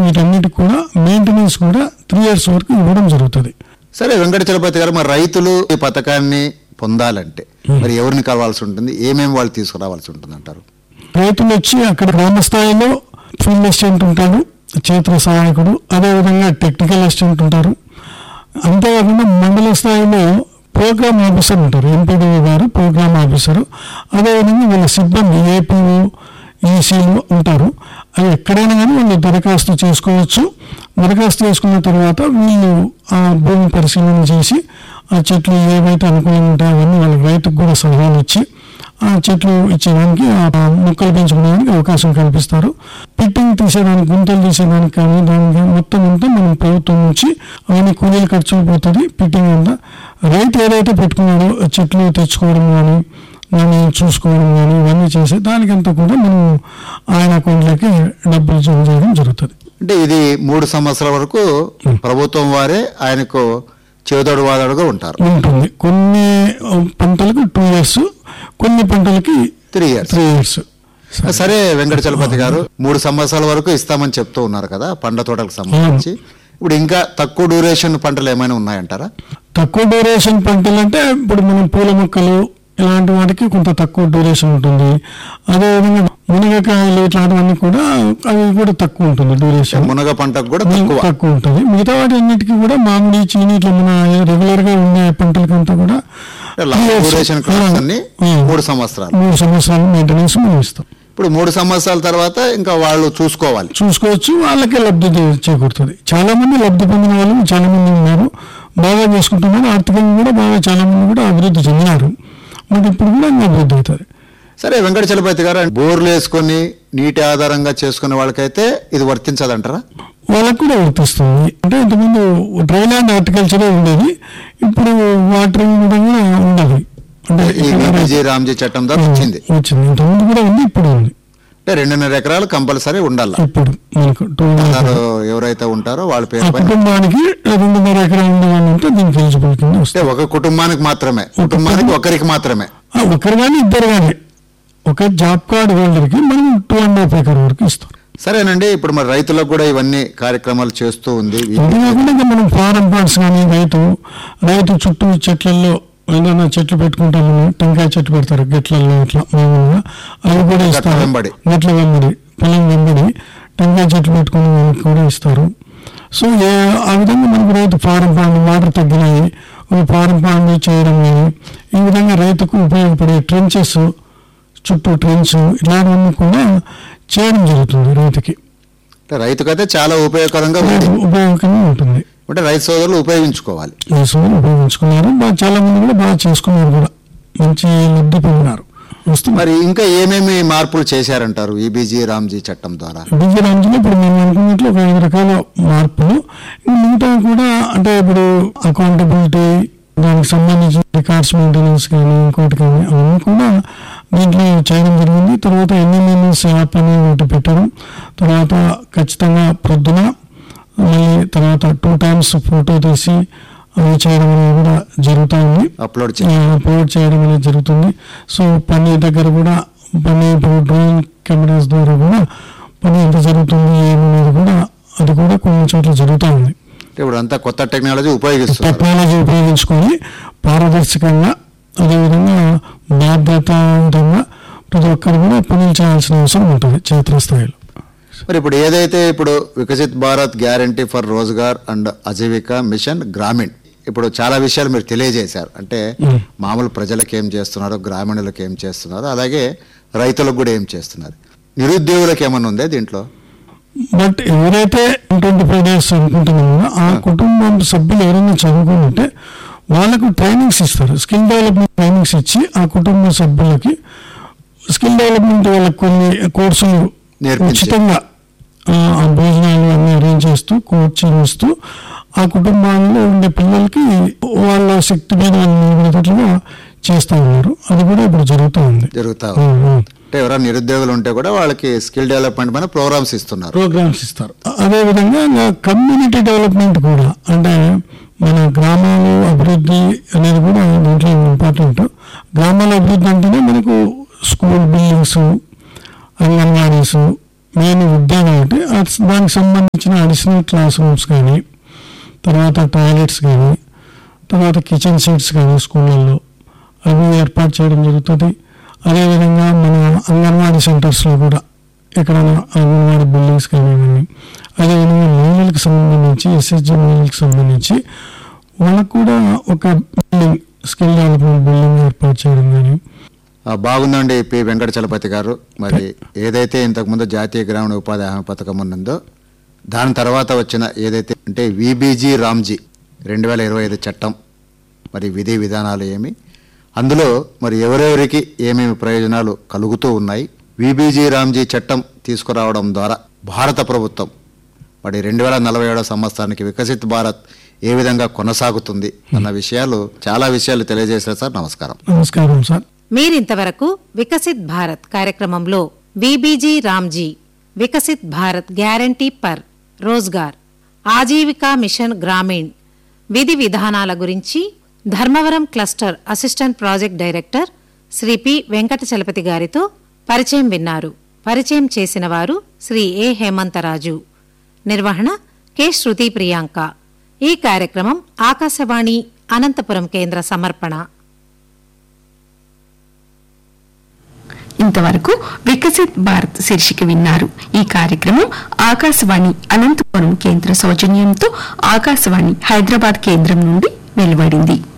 వీటన్నిటికి కూడా మెయింటెనెన్స్ కూడా త్రీ ఇయర్స్ వరకు ఇవ్వడం జరుగుతుంది సరే వెంకట చలపతి గారు మరి రైతులు ఈ పథకాన్ని పొందాలంటే మరి ఎవరిని కలవాల్సి ఉంటుంది ఏమేమి వాళ్ళు తీసుకురావాల్సి ఉంటుంది అంటారు రైతులు వచ్చి అక్కడ గ్రామ స్థాయిలో ఫీల్డ్ అసిస్టెంట్ ఉంటాడు క్షేత్ర సహాయకుడు అదేవిధంగా టెక్నికల్ అసిస్టెంట్ ఉంటారు అంతేకాకుండా మండల స్థాయిలో ప్రోగ్రామ్ ఆఫీసర్ ఉంటారు ఎంపీడీఓ గారు ప్రోగ్రామ్ ఆఫీసర్ అదేవిధంగా వీళ్ళ సిబ్బంది ఏపీఓ ఈసీలు ఉంటారు అది ఎక్కడైనా కానీ వాళ్ళు దరఖాస్తు చేసుకోవచ్చు దరఖాస్తు చేసుకున్న తర్వాత వీళ్ళు ఆ భూమి పరిశీలన చేసి ఆ చెట్లు ఏవైతే అనుకూలంగా ఉంటాయో అవన్నీ వాళ్ళకి రైతుకు కూడా సలహాలు ఇచ్చి ఆ చెట్లు ఇచ్చేదానికి ఆ మొక్కలు పెంచుకోవడానికి అవకాశం కల్పిస్తారు పిట్టింగ్ తీసేదానికి గుంతలు తీసేదానికి కానీ దానికి మొత్తం అంతా మనం ప్రభుత్వం నుంచి అవన్నీ కూలీల ఖర్చులు పోతుంది పిట్టింగ్ అంతా రైతు ఏదైతే పెట్టుకున్నాడో ఆ చెట్లు తెచ్చుకోవడం కానీ దాన్ని చూసుకోవడం కానీ ఇవన్నీ చేసి దానికంతా కూడా మనం ఆయన అకౌంట్లోకి డబ్బులు జమ చేయడం జరుగుతుంది అంటే ఇది మూడు సంవత్సరాల వరకు ప్రభుత్వం వారే ఆయనకు చేదోడు వాదోడుగా ఉంటారు ఉంటుంది కొన్ని ఆ, పంటలకు టూ ఇయర్స్ కొన్ని పంటలకి త్రీ ఇయర్స్ త్రీ ఇయర్స్ సరే వెంకట చలపతి గారు మూడు సంవత్సరాల వరకు ఇస్తామని చెప్తూ ఉన్నారు కదా పండ్ల తోటలకు సంబంధించి ఇప్పుడు ఇంకా తక్కువ డ్యూరేషన్ పంటలు ఏమైనా ఉన్నాయంటారా తక్కువ డ్యూరేషన్ పంటలు అంటే ఇప్పుడు మనం పూల మొక్కలు ఇలాంటి వాటికి కొంత తక్కువ డ్యూరేషన్ ఉంటుంది అదేవిధంగా మునగకాయలు ఇట్లాంటివన్నీ కూడా అవి కూడా తక్కువ ఉంటుంది డ్యూరేషన్ మునగ పంటకు కూడా తక్కువ తక్కువ ఉంటుంది మిగతా వాటి అన్నిటికీ కూడా మామిడి చీని ఇట్లా మన రెగ్యులర్ గా ఉండే పంటలకంతా కూడా long three years, duration crops అన్ని ఆ, మూడు సంవత్సరాలు మూడు సంవత్సరాలు మెయింటెనెన్స్ మనం ఇస్తాం ఇప్పుడు మూడు సంవత్సరాల తర్వాత ఇంకా వాళ్ళు చూసుకోవాలి చూసుకోవచ్చు వాళ్ళకే లబ్ధి చే- చేకూరుతుంది చాలా మంది లబ్ధి పొందిన వాళ్ళు చాలా మంది ఉన్నారు బాగా చేసుకుంటున్నారు ఆర్థికంగా కూడా బాగా చాలా మంది కూడా అభివృద్ధి చెందినారు మరి ఇప్పుడు కూడా ఇంకా అభివృద్ధి అవుతుంది సరే వెంకట చలపతి గారు బోర్లు వేసుకొని నీటి ఆధారంగా చేసుకునే వాళ్ళకైతే ఇది వర్తించదంటారా వాళ్ళకు కూడా వర్తిస్తుంది అంటే ఇంతకుముందు డ్రై ల్యాండ్ హార్టికల్చరే ఉండేది ఇప్పుడు వాటరింగ్ కూడా ఉండదు అంటే ఈ బీజీ రామ్జీ చట్టం ద్వారా వచ్చింది వచ్చింది ఇంతకుముందు కూడా ఉంది ఇప్పుడు ఉంది అంటే రెండున్నర ఎకరాలు కంపల్సరీ ఉండాలి ఇప్పుడు మనకు టూ ఆధార్ ఎవరైతే ఉంటారో వాళ్ళ ఆ పేరు పైన కుటుంబానికి రెండున్నర ఎకరాలు ఉండేవాళ్ళు ఉంటే దీనికి ఎలిజిబుల్ కింద వస్తుంది అంటే ఒక కుటుంబానికి మాత్రమే కుటుంబానికి ఒకరికి మాత్రమే ఆ, ఒకరు కానీ ఇద్దరు కానీ ఒక జాబ్ కార్డ్ హోల్డర్కి మనం టూ అండ్ హాఫ్ ఎకర్ వరకు ఇస్తాం సరేనండి ఇప్పుడు మరి రైతులకు కూడా ఇవన్నీ కార్యక్రమాలు చేస్తూ ఉంది ఇది కాకుండా ఇంకా మనం ఫారం పార్ట్స్ కానీ రైతు రైతు చుట్టూ చెట్లలో ఏదైనా చెట్లు పెట్టుకుంటాము టెంకాయ చెట్టు పెడతారు గెట్లలో ఇట్లా మామూలుగా అవి కూడా ఇస్తారు వెంబడి. గట్ల వెంబడి పొలం వెంబడి టెంకాయ చెట్లు పెట్టుకుని వాళ్ళకి కూడా ఇస్తారు సో ఏ ఆ విధంగా మనకు రైతు ఫారం పాండ్ వాటర్ తగ్గినాయి ఒక ఫారం పాండ్ చేయడం కానీ ఈ విధంగా రైతుకు ఉపయోగపడే ట్రెంచెస్ చుట్టూ ట్రెంచ్ ఇలాంటివన్నీ కూడా చేయడం జరుగుతుంది రైతుకి అంటే రైతుకైతే చాలా ఉపయోగకరంగా ఉంది ఉపయోగకరంగా ఉంటుంది అంటే రైతు సోదరులు ఉపయోగించుకోవాలి ఈ సోదరులు ఉపయోగించుకున్నారు బాగా చాలా మంది కూడా బాగా చేసుకున్నారు కూడా మంచి లబ్ధి పొందినారు వస్తుంది మరి ఇంకా ఏమేమి మార్పులు చేశారంటారు ఈబీజీ రామ్జీ చట్టం ద్వారా డిజి రామ్జీలో ఇప్పుడు మేము అనుకున్నట్లు ఒక ఐదు రకాల మార్పులు ఇంకా మిగతా కూడా అంటే ఇప్పుడు అకౌంటబిలిటీ దానికి సంబంధించిన రికార్డ్స్ మెయింటెనెన్స్ కానీ ఇంకోటి కానీ అవన్నీ కూడా దీంట్లో చేయడం జరిగింది తర్వాత ఎన్ఎంఎంఎస్ యాప్ అని ఒకటి పెట్టడం తర్వాత ఖచ్చితంగా ప్రొద్దున మళ్ళీ తర్వాత టూ టైమ్స్ ఫోటో తీసి అవి చేయడం అనేది కూడా జరుగుతూ ఉంది అప్లోడ్ చేయాలి అప్లోడ్ చేయడం అనేది జరుగుతుంది సో పని దగ్గర కూడా పని ఇప్పుడు డ్రోన్ కెమెరాస్ ద్వారా కూడా పని ఎంత జరుగుతుంది ఏమనేది కూడా అది కూడా కొన్ని చోట్ల జరుగుతూ ఉంది అంటే ఇప్పుడు అంతా కొత్త టెక్నాలజీ ఉపయోగిస్తున్నారు టెక్నాలజీ ఉపయోగించుకొని పారదర్శకంగా అదేవిధంగా బాధ్యతాయుతంగా ప్రతి ఒక్కరు కూడా పనులు చేయాల్సిన అవసరం ఉంటుంది క్షేత్రస్థాయిలో మరి ఇప్పుడు ఏదైతే ఇప్పుడు Viksit Bharat guarantee for Rozgar and Ajeevika mission Gramin ఇప్పుడు చాలా విషయాలు మీరు తెలియజేశారు అంటే మ్మ్. మామూలు ప్రజలకు ఏం చేస్తున్నారు గ్రామీణులకు ఏం చేస్తున్నారు అలాగే రైతులకు కూడా ఏం చేస్తున్నారు నిరుద్యోగులకు ఏమన్నా ఉందే దీంట్లో బట్ ఎవరైతే ట్వంటీ ఫైవ్ డేస్ అనుకుంటున్నామో ఆ కుటుంబం సభ్యులు ఎవరైనా చదువుకుని ఉంటే వాళ్ళకు ట్రైనింగ్స్ ఇస్తారు స్కిల్ డెవలప్మెంట్ ట్రైనింగ్స్ ఇచ్చి ఆ కుటుంబ సభ్యులకి స్కిల్ డెవలప్మెంట్ వాళ్ళకి కొన్ని కోర్సులు నేర్పించి. ఉచితంగా ఆ, ఆ భోజనాలు అన్ని అరేంజ్ చేస్తూ కోచింగ్ ఇస్తూ ఆ కుటుంబాల్లో ఉండే పిల్లలకి వాళ్ళ శక్తి మీద వాళ్ళు నిలబడేటట్లుగా చేస్తూ ఉన్నారు అది కూడా ఇప్పుడు జరుగుతూ ఉంది జరుగుతా ఉంది. ఉం, ఉం. అంటే ఎవరైనా నిరుద్యోగులు ఉంటే కూడా వాళ్ళకి స్కిల్ డెవలప్మెంట్ పైన ప్రోగ్రామ్స్ ఇస్తున్నారు ప్రోగ్రామ్స్ ఇస్తారు అదేవిధంగా ఇంకా కమ్యూనిటీ డెవలప్మెంట్ కూడా అంటే మన గ్రామాలు అభివృద్ధి అనేది కూడా దీంట్లో ఇంపార్టెంట్ గ్రామాల అభివృద్ధి అంటేనే మనకు స్కూల్ బిల్డింగ్స్ అంగన్వాడీస్ మెయిన్ విద్య కాబట్టి అట్స్- దానికి సంబంధించిన అడిషనల్ క్లాస్ రూమ్స్ కానీ తర్వాత టాయిలెట్స్ కానీ తర్వాత కిచెన్ సెట్స్ కానీ స్కూళ్ళల్లో అవి ఏర్పాటు చేయడం జరుగుతుంది అదేవిధంగా మన అంగన్వాడీ సెంటర్స్లో కూడా ఎక్కడైనా అంగన్వాడీ బిల్డింగ్స్ కానీ ఇవన్నీ అదేవిధంగా మహిళలకు సంబంధించి ఎస్ఎస్జి మహిళలకు సంబంధించి వాళ్ళకు కూడా ఒక బిల్డింగ్ స్కిల్ డెవలప్మెంట్ బిల్డింగ్ ఏర్పాటు చేయడం కానీ ఆ, బాగుందండి పి వెంకట చలపతి గారు మరి ఏదైతే ఇంతకుముందు జాతీయ గ్రామీణ ఉపాధి హామీ పథకం ఉన్నదో దాని తర్వాత వచ్చిన ఏదైతే అంటే విబీజీ రామ్జీ రెండు వేల ఇరవై ఐదు చట్టం మరి విధి విధానాలు ఏమి అందులో మరి ఎవరెవరికి ఏమేమి ప్రయోజనాలు కలుగుతూ ఉన్నాయి విబీజీ రామ్జీ చట్టం తీసుకురావడం ద్వారా భారత ప్రభుత్వం మరి రెండు వేల నలభై ఏడవ సంవత్సరానికి వికసిత్ భారత్ ఏ విధంగా కొనసాగుతుంది అన్న విషయాలు చాలా విషయాలు తెలియజేశారు సార్ నమస్కారం నమస్కారం సార్ మీరింతవరకు వికసిత్ భారత్ కార్యక్రమంలో VBG RAMG Viksit Bharat guarantee per Rozgar Ajeevika mission Gramin విధి విధానాల గురించి Dharmavaram cluster assistant project director Shri P Venkata Chalapathi గారితో పరిచయం విన్నారు పరిచయం చేసిన వారు శ్రీ ఏ హేమంతరాజు నిర్వహణ కె శృతి ప్రియాంక ఈ కార్యక్రమం ఆకాశవాణి అనంతపురం కేంద్ర సమర్పణ ఇంతవరకు వికసిత్ భారత్ శీర్షిక విన్నారు ఈ కార్యక్రమం ఆకాశవాణి అనంతపురం కేంద్ర సౌజన్యంతో ఆకాశవాణి హైదరాబాద్ కేంద్రం నుండి వెలువడింది